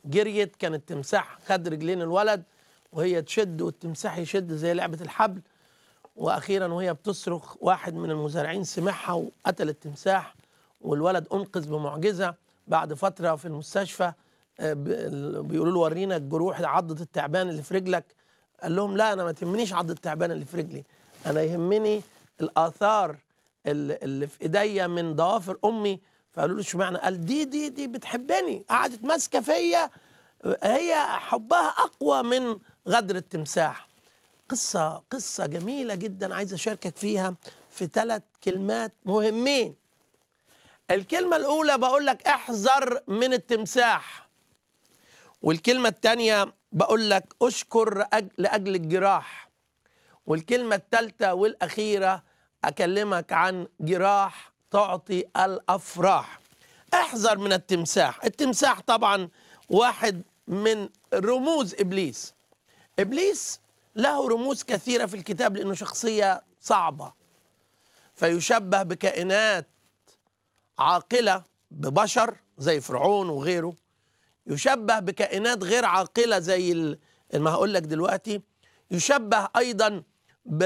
جريت كان التمساح خد رجلين الولد وهي تشد والتمساح يشد زي لعبة الحبل واخيرا وهي بتصرخ واحد من المزارعين سمعها وقتل التمساح والولد انقذ بمعجزه بعد فتره في المستشفى آه، ب- ال- بيقولوا له ورينا الجروح عضه التعبان اللي في رجلك قال لهم لا انا ما تهمنيش عضه التعبان اللي في رجلي انا يهمني الاثار اللي اللي في ايديا من ضوافر امي فقالوا له اشمعنى قال دي دي دي بتحبني قعدت ماسكه فيا هي حبها اقوى من غدر التمساح قصة قصة جميلة جدا عايز أشاركك فيها في ثلاث كلمات مهمين الكلمة الأولى بقول لك احذر من التمساح والكلمة الثانية بقول لك أشكر أج- لأجل الجراح والكلمة الثالثة والأخيرة أكلمك عن جراح تعطي الأفراح احذر من التمساح التمساح طبعا واحد من رموز إبليس ابليس له رموز كثيره في الكتاب لانه شخصيه صعبه فيشبه بكائنات عاقله ببشر زي فرعون وغيره يشبه بكائنات غير عاقله زي ال- ما هقول لك دلوقتي يشبه ايضا ب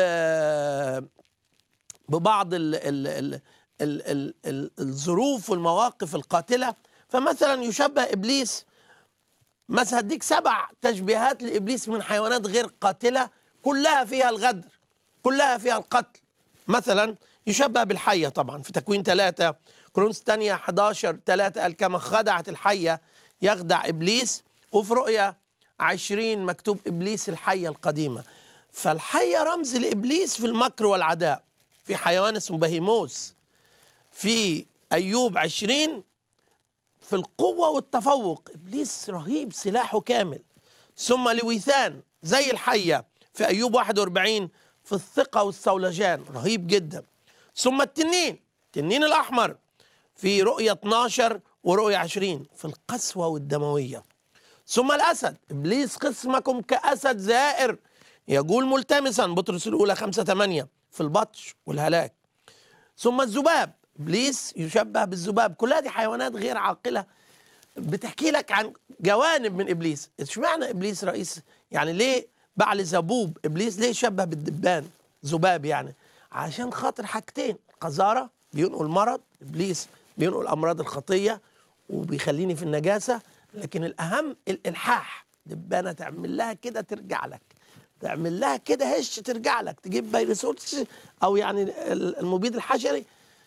ببعض ال ال ال ال ال ال الظروف والمواقف القاتله فمثلا يشبه ابليس مثلا هديك سبع تشبيهات لابليس من حيوانات غير قاتله كلها فيها الغدر كلها فيها القتل مثلا يشبه بالحيه طبعا في تكوين ثلاثه كرونس الثانيه 11 3 قال كما خدعت الحيه يخدع ابليس وفي رؤيا 20 مكتوب ابليس الحيه القديمه فالحيه رمز لابليس في المكر والعداء في حيوان اسمه بهيموس في ايوب 20 في القوة والتفوق إبليس رهيب سلاحه كامل ثم لويثان زي الحية في أيوب 41 في الثقة والصولجان رهيب جدا ثم التنين التنين الأحمر في رؤية 12 ورؤية 20 في القسوة والدموية ثم الأسد إبليس قسمكم كأسد زائر يقول ملتمسا بطرس الأولى 5 8 في البطش والهلاك ثم الذباب ابليس يشبه بالذباب كلها دي حيوانات غير عاقله بتحكي لك عن جوانب من ابليس اشمعنى ابليس رئيس يعني ليه بعل زبوب ابليس ليه شبه بالدبان ذباب يعني عشان خاطر حاجتين قذاره بينقل مرض ابليس بينقل امراض الخطيه وبيخليني في النجاسه لكن الاهم الالحاح دبانه تعمل لها كده ترجع لك تعمل لها كده هش ترجع لك تجيب فيروسوس او يعني المبيد الحشري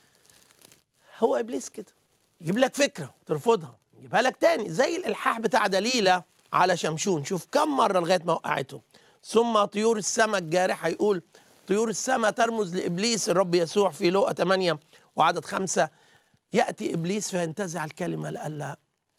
هو ابليس كده يجيب لك فكره ترفضها يجيبها لك تاني زي الالحاح بتاع دليله على شمشون شوف كم مره لغايه ما وقعته ثم طيور السماء الجارحه يقول طيور السماء ترمز لابليس الرب يسوع في لوقا 8 وعدد خمسة ياتي ابليس فينتزع الكلمه لئلا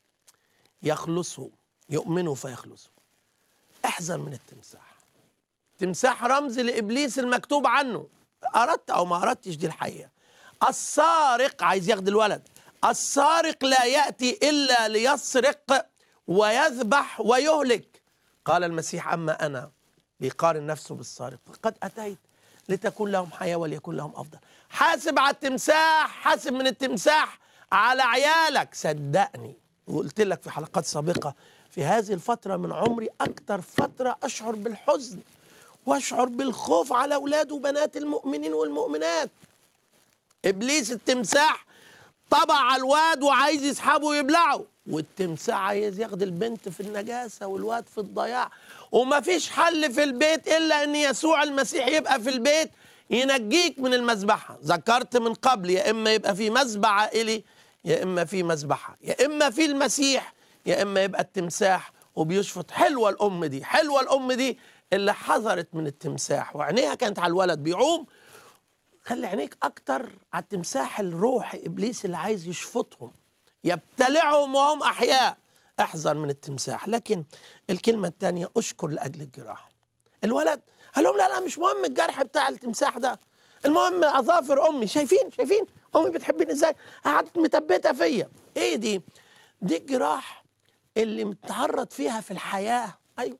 يخلصوا يؤمنوا فيخلصوا احذر من التمساح تمساح رمز لابليس المكتوب عنه اردت او ما اردتش دي الحقيقه السارق عايز ياخد الولد السارق لا ياتي الا ليسرق ويذبح ويهلك قال المسيح اما انا بيقارن نفسه بالسارق قد اتيت لتكون لهم حياه وليكن لهم افضل حاسب على التمساح حاسب من التمساح على عيالك صدقني وقلت لك في حلقات سابقه في هذه الفتره من عمري اكتر فتره اشعر بالحزن واشعر بالخوف على اولاد وبنات المؤمنين والمؤمنات ابليس التمساح طبع على الواد وعايز يسحبه ويبلعه والتمساح عايز ياخد البنت في النجاسه والواد في الضياع ومفيش حل في البيت الا ان يسوع المسيح يبقى في البيت ينجيك من المذبحه ذكرت من قبل يا اما يبقى في مذبح عائلي يا اما في مذبحه يا اما في المسيح يا اما يبقى التمساح وبيشفط حلوه الام دي حلوه الام دي اللي حذرت من التمساح وعينيها كانت على الولد بيعوم خلي عينيك اكتر على التمساح الروحي ابليس اللي عايز يشفطهم يبتلعهم وهم احياء احذر من التمساح لكن الكلمه الثانيه اشكر لاجل الجراح الولد قال لهم لا لا مش مهم الجرح بتاع التمساح ده المهم اظافر امي شايفين شايفين امي بتحبني ازاي قعدت متبته فيا ايه دي دي الجراح اللي متعرض فيها في الحياه ايوه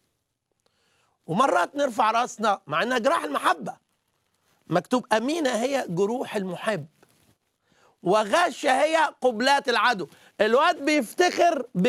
ومرات نرفع راسنا مع انها جراح المحبه مكتوب أمينة هي جروح المحب وغاشة هي قبلات العدو الواد بيفتخر